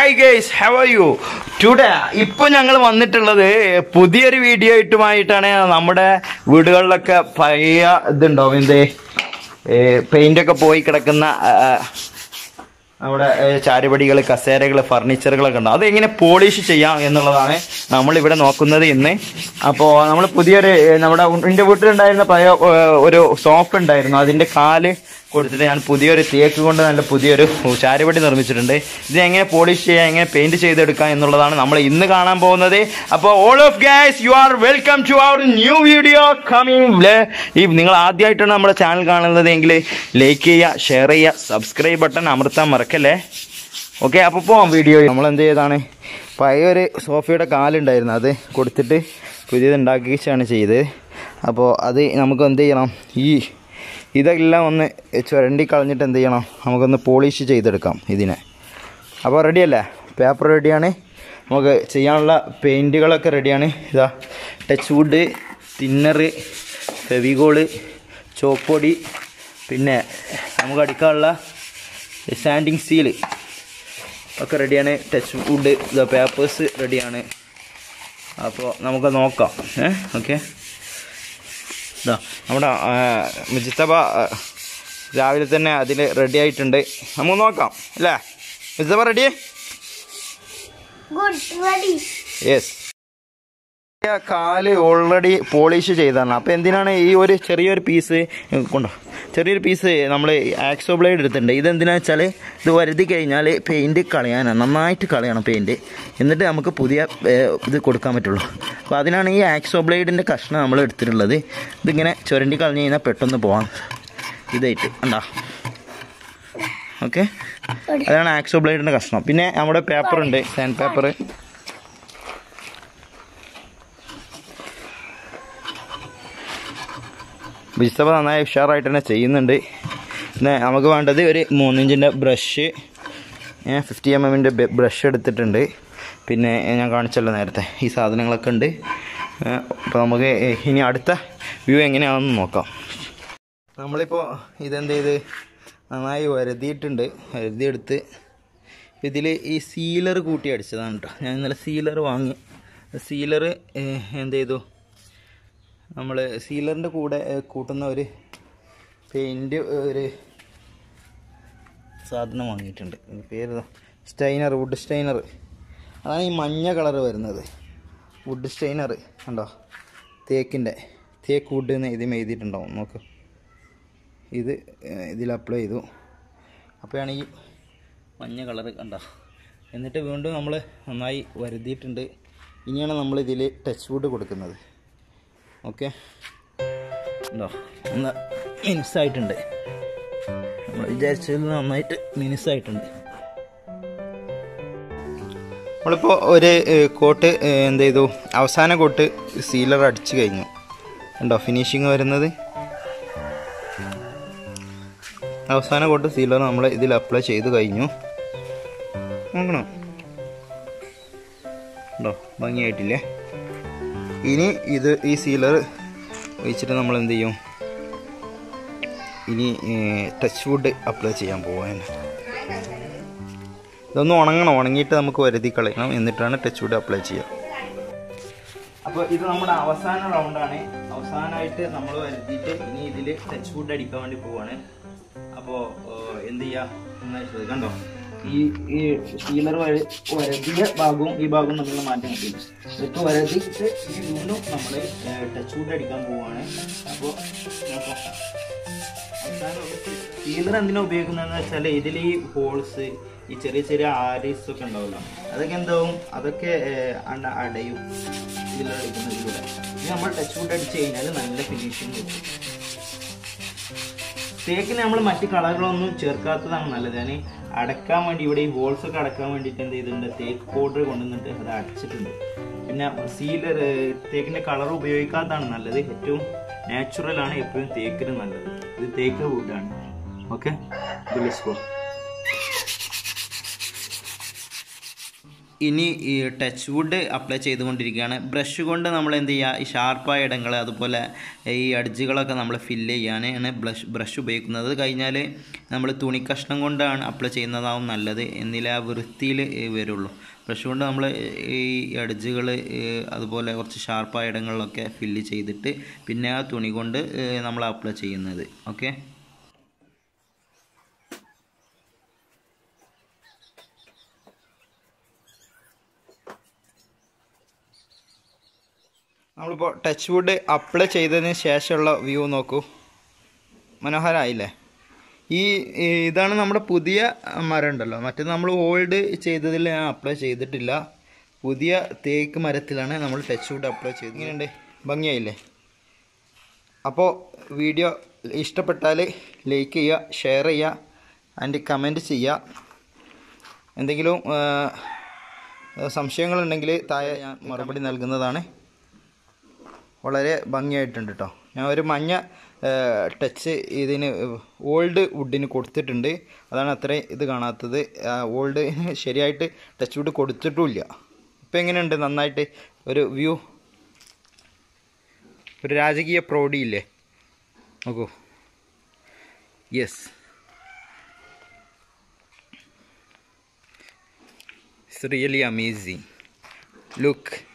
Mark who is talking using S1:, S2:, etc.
S1: Hi guys how are you today ഇപ്പൊ ഞങ്ങൾ വന്നിട്ടുള്ളത് പുതിയൊരു വീഡിയോ ഇട്ടുമായിട്ടാണ് നമ്മുടെ വീടുകളിലൊക്കെ പഴയ ഇതുണ്ടാവും എന്തേ പെയിന്റ് ഒക്കെ പോയി കിടക്കുന്ന ആ, നമ്മുടെ ചാരുപടികൾ കസേരകൾ ഫർണിച്ചറുകളൊക്കെ ഉണ്ടാവും അതെങ്ങനെ പോളിഷ് ചെയ്യാം എന്നുള്ളതാണ് നമ്മൾ ഇവിടെ നോക്കുന്നത് ഇന്ന് അപ്പോൾ നമ്മൾ പുതിയൊരു ഏ, നമ്മുടെ എൻ്റെ വീട്ടിലുണ്ടായിരുന്ന പഴയ ഏ, ഒരു സോഫ ഉണ്ടായിരുന്നു അതിൻ്റെ കാല് കൊടുത്തിട്ട് ഞാൻ പുതിയൊരു തേക്ക് കൊണ്ട് നല്ല പുതിയൊരു ചാരുപടി നിർമ്മിച്ചിട്ടുണ്ട് ഇത് എങ്ങനെ പോളിഷ് ചെയ്യാം എങ്ങനെ പെയിന്റ് ചെയ്തെടുക്കാം എന്നുള്ളതാണ് നമ്മൾ ഇന്ന് കാണാൻ പോകുന്നത് അപ്പോൾ all of guys you are welcome to our new video coming ഈ നിങ്ങൾ ആദ്യമായിട്ടാണ് നമ്മുടെ ചാനൽ കാണുന്നത് എങ്കിൽ ലൈക്ക് ചെയ്യുക ഷെയർ ചെയ്യുക സബ്സ്ക്രൈബ് ബട്ടൺ അമർത്താൻ മറക്കല്ലേ ഓക്കെ അപ്പോൾ പോവാം വീഡിയോ നമ്മൾ എന്ത് ചെയ്താണ് പഴയ ഒരു സോഫയുടെ കാലുണ്ടായിരുന്നു അത് കൊടുത്തിട്ട് പുതിയത് ഉണ്ടാക്കിച്ചാണ് ചെയ്തത് അപ്പോൾ അത് നമുക്ക് എന്ത് ചെയ്യണം ഈ ഇതെല്ലാം ഒന്ന് ചുരണ്ടി കളഞ്ഞിട്ട് എന്ത് ചെയ്യണം നമുക്കൊന്ന് പോളിഷ് ചെയ്തെടുക്കാം ഇതിനെ അപ്പോൾ റെഡിയല്ലേ പേപ്പർ റെഡിയാണ് നമുക്ക് ചെയ്യാനുള്ള പെയിൻറ്റുകളൊക്കെ റെഡിയാണ് ഇതാ ടച്ച് വുഡ് തിന്നറ് ഫെവിഗോള് ചോപ്പൊടി പിന്നെ നമുക്ക് അടിക്കാനുള്ള സാൻഡിങ് സീല് ഒക്കെ റെഡിയാണ് ടച്ച് വുഡ് ഇതാ പേപ്പേഴ്സ് റെഡിയാണ് അപ്പോൾ നമുക്ക് നോക്കാം ഏ ഓക്കെ ഇതാ നമ്മുടെ മുജിത്തബ രാവിലെ തന്നെ അതിൽ റെഡി ആയിട്ടുണ്ട് നമുക്ക് നോക്കാം അല്ലേ മുജിത്തബ റെഡി
S2: Good, ready.
S1: യെസ് കാല് ഓൾറെഡി പോളിഷ് ചെയ്തതാണ് അപ്പോൾ എന്തിനാണ് ഈ ഒരു ചെറിയൊരു പീസ് കൊണ്ടോ ചെറിയൊരു പീസ് നമ്മൾ ആക്സോ ബ്ലേഡ് എടുത്തിട്ടുണ്ട് ഇതെന്തിനാ വെച്ചാൽ ഇത് വരുതി കഴിഞ്ഞാൽ പെയിൻറ്റ് കളയാനാണ് നന്നായിട്ട് കളയണം പെയിൻറ്റ് എന്നിട്ട് നമുക്ക് പുതിയ ഏഹ്, ഇത് കൊടുക്കാൻ പറ്റുള്ളൂ അപ്പോൾ അതിനാണ് ഈ ആക്സോ ബ്ലേഡിൻ്റെ കഷ്ണം നമ്മൾ എടുത്തിട്ടുള്ളത് ഇതിങ്ങനെ ചുരണ്ടി കളഞ്ഞ് കഴിഞ്ഞാൽ പെട്ടെന്ന് പോകാം ഇതായിട്ട് ഉണ്ടോ ഓക്കെ അതാണ് ആക്സോ ബ്ലേഡിൻ്റെ കഷ്ണം പിന്നെ നമ്മുടെ പേപ്പർ ഉണ്ട് സാൻഡ് പേപ്പർ ബിസ്തപ്പ നന്നായി ഉഷാറായിട്ട് തന്നെ ചെയ്യുന്നുണ്ട് പിന്നെ നമുക്ക് വേണ്ടത് ഒരു മൂന്നിഞ്ചിൻ്റെ ബ്രഷ് ഞാൻ ഫിഫ്റ്റി എം എമ്മിൻ്റെ ബ്രഷ് എടുത്തിട്ടുണ്ട് പിന്നെ ഞാൻ കാണിച്ചല്ലോ നേരത്തെ ഈ സാധനങ്ങളൊക്കെ ഉണ്ട് അപ്പോൾ നമുക്ക് ഇനി അടുത്ത വ്യൂ എങ്ങനെയാണെന്ന് നോക്കാം നമ്മളിപ്പോൾ ഇതെന്ത് ചെയ്ത് നന്നായി വരുതിയിട്ടുണ്ട് വരുതിയെടുത്ത് ഇതിൽ ഈ സീലർ കൂട്ടി അടിച്ചതാണ് കേട്ടോ ഞാൻ ഇന്നലെ സീലർ വാങ്ങി സീലർ എന്ത് ചെയ്തു നമ്മൾ സീലറിൻ്റെ കൂടെ ഏഹ്, കൂട്ടുന്ന ഒരു പെയിൻറ്റ് ഒരു സാധനം വാങ്ങിയിട്ടുണ്ട് ഇതിൻ്റെ പേര് സ്റ്റൈനർ വുഡ് സ്റ്റൈനർ അതാണ് ഈ മഞ്ഞ കളർ വരുന്നത് വുഡ് സ്റ്റൈനർ കണ്ടോ തേക്കിൻ്റെ തേക്ക് വുഡ് എന്ന് ഇതിൽ എഴുതിയിട്ടുണ്ടാവും നോക്ക് ഇത് ഏഹ്, ഇതിൽ അപ്ലൈ ചെയ്തു അപ്പോഴാണ് ഈ മഞ്ഞ കളർ കണ്ടോ എന്നിട്ട് വീണ്ടും നമ്മൾ നന്നായി വരുതിയിട്ടുണ്ട് ഇനിയാണ് നമ്മൾ ഇതിൽ ടച്ച് വുഡ് കൊടുക്കുന്നത് ഓക്കെ ഉണ്ടോ ഒന്ന് മിനുസായിട്ടുണ്ട് നമ്മൾ വിചാരിച്ചതിൽ നന്നായിട്ട് മിനുസായിട്ടുണ്ട് നമ്മളിപ്പോൾ ഒരു ഏഹ്, കോട്ട് ഏഹ്, എന്ത് ചെയ്തു അവസാന കോട്ട് സീലർ അടിച്ചു കഴിഞ്ഞു ഉണ്ടോ ഫിനിഷിങ് വരുന്നത് അവസാന കോട്ട് സീലർ നമ്മൾ ഇതിൽ അപ്ലൈ ചെയ്ത് കഴിഞ്ഞു നോക്കണോ ഉണ്ടോ ഭംഗിയായിട്ടില്ലേ ഇനി ഇത് ഈ സീലർ ഒഴിച്ചിട്ട് നമ്മൾ എന്ത് ചെയ്യും ഇനി ടച്ച് വുഡ് അപ്ലൈ ചെയ്യാൻ പോവാൻ ഇതൊന്ന് ഉണങ്ങണം ഉണങ്ങിയിട്ട് നമുക്ക് വരുതി കളയണം എന്നിട്ടാണ് ടച്ച് വുഡ് അപ്ലൈ ചെയ്യുക അപ്പോൾ ഇത് നമ്മുടെ അവസാന റൗണ്ടാണ് അവസാനമായിട്ട് നമ്മൾ വരുത്തിയിട്ട് ഇനി ഇതിൽ ടച്ച് വുഡ് അടിക്കാൻ വേണ്ടി പോവാണ് അപ്പോൾ എന്ത് ചെയ്യുക നന്നായി ശ്രദ്ധിക്കുക. കണ്ടോ ഈ ഈ സ്റ്റീലർ വരതിയ ഭാഗവും ഈ ഭാഗവും നമ്മൾ മാറ്റാൻ പറ്റില്ല ഇതൊക്കെ വരതിയിട്ട് ഈ വീണ്ടും നമ്മൾ ടച്ച് വുഡ് അടിക്കാൻ പോവാണ് അപ്പോൾ സ്റ്റീലർ എന്തിനാ ഉപയോഗിക്കുന്നതെന്ന് വെച്ചാൽ ഇതിൽ ഈ ഹോൾസ് ഈ ചെറിയ ചെറിയ ആരീസ് ഒക്കെ ഉണ്ടാവുമല്ലോ അതൊക്കെ എന്താവും അതൊക്കെ ഏഹ്, അണ്ട അടയും സ്റ്റീലർ അടിക്കുന്നതിലൂടെ ഇനി നമ്മൾ ടച്ച് വുഡ് അടിച്ച് കഴിഞ്ഞാൽ നല്ല ഫിനിഷിങ് കിട്ടും തേക്കിന് നമ്മൾ മറ്റ് കളറുകളൊന്നും ചേർക്കാത്തതാണ് നല്ലത് ഞാൻ അടക്കാൻ വേണ്ടി ഇവിടെ ഈ ഹോൾസ് ഒക്കെ അടക്കാൻ വേണ്ടിയിട്ട് എന്ത് ചെയ്തിട്ടുണ്ട് തേക്ക് പൗഡർ കൊണ്ടുവന്നിട്ട് അത് അടച്ചിട്ടുണ്ട് പിന്നെ സീലർ തേക്കിന്റെ കളർ ഉപയോഗിക്കാത്തതാണ് നല്ലത് ഏറ്റവും നാച്ചുറൽ ആണ് എപ്പോഴും തേക്കിന് നല്ലത് ഇത് തേക്ക് വുഡാണ് ഓക്കെ ഇനി ഈ ടച്ച് വുഡ് അപ്ലൈ ചെയ്തുകൊണ്ടിരിക്കുകയാണ് ബ്രഷ് കൊണ്ട് നമ്മൾ എന്ത് ചെയ്യുക ഈ ഷാർപ്പായ ഇടങ്ങൾ അതുപോലെ ഈ അഡ്ജുകളൊക്കെ നമ്മൾ ഫില്ല് ചെയ്യാനാണ് ബ്രഷ് ബ്രഷ് ഉപയോഗിക്കുന്നത് അത് കഴിഞ്ഞാൽ നമ്മൾ തുണി കഷ്ണം കൊണ്ടാണ് അപ്ലൈ ചെയ്യുന്നതാവും നല്ലത് എന്നില്ല ആ വൃത്തിയിൽ വരുള്ളൂ ബ്രഷ് കൊണ്ട് നമ്മൾ ഈ അഡ്ജുകൾ അതുപോലെ കുറച്ച് ഷാർപ്പായ ഇടങ്ങളിലൊക്കെ ഫില്ല് ചെയ്തിട്ട് പിന്നെ ആ തുണി കൊണ്ട് നമ്മൾ അപ്ലൈ ചെയ്യുന്നത് ഓക്കെ നമ്മളിപ്പോൾ ടച്ച് വുഡ് അപ്ലൈ ചെയ്തതിന് ശേഷമുള്ള വ്യൂ നോക്കൂ മനോഹരമായില്ലേ ഈ ഈ ഇതാണ് നമ്മുടെ പുതിയ മരം ഉണ്ടല്ലോ മറ്റേത് നമ്മൾ ഓൾഡ് ചെയ്തതിൽ ഞാൻ അപ്ലൈ ചെയ്തിട്ടില്ല പുതിയ തേക്ക് മരത്തിലാണ് നമ്മൾ ടച്ച് വുഡ് അപ്ലൈ ചെയ്തത് ഇങ്ങനെയുണ്ട് ഭംഗിയായില്ലേ അപ്പോൾ വീഡിയോ ഇഷ്ടപ്പെട്ടാൽ ലൈക്ക് ചെയ്യുക ഷെയർ ചെയ്യുക ആൻഡ് കമൻറ്റ് ചെയ്യുക എന്തെങ്കിലും ആ, സംശയങ്ങളുണ്ടെങ്കിൽ താഴെ ഞാൻ മറുപടി നൽകുന്നതാണ് വളരെ ഭംഗിയായിട്ടുണ്ട് കേട്ടോ ഞാൻ ഒരു മഞ്ഞ ടച്ച് ഇതിന് ഓൾഡ് വുഡിന് കൊടുത്തിട്ടുണ്ട് അതാണ് അത്രയും ഇത് കാണാത്തത് ഓൾഡ് ശരിയായിട്ട് ടച്ച് വുഡ് കൊടുത്തിട്ടുമില്ല ഇപ്പം എങ്ങനെയുണ്ട് നന്നായിട്ട് ഒരു വ്യൂ ഒരു രാജകീയ പ്രൗഢിയില്ലേ നോക്കൂ yes it's really amazing look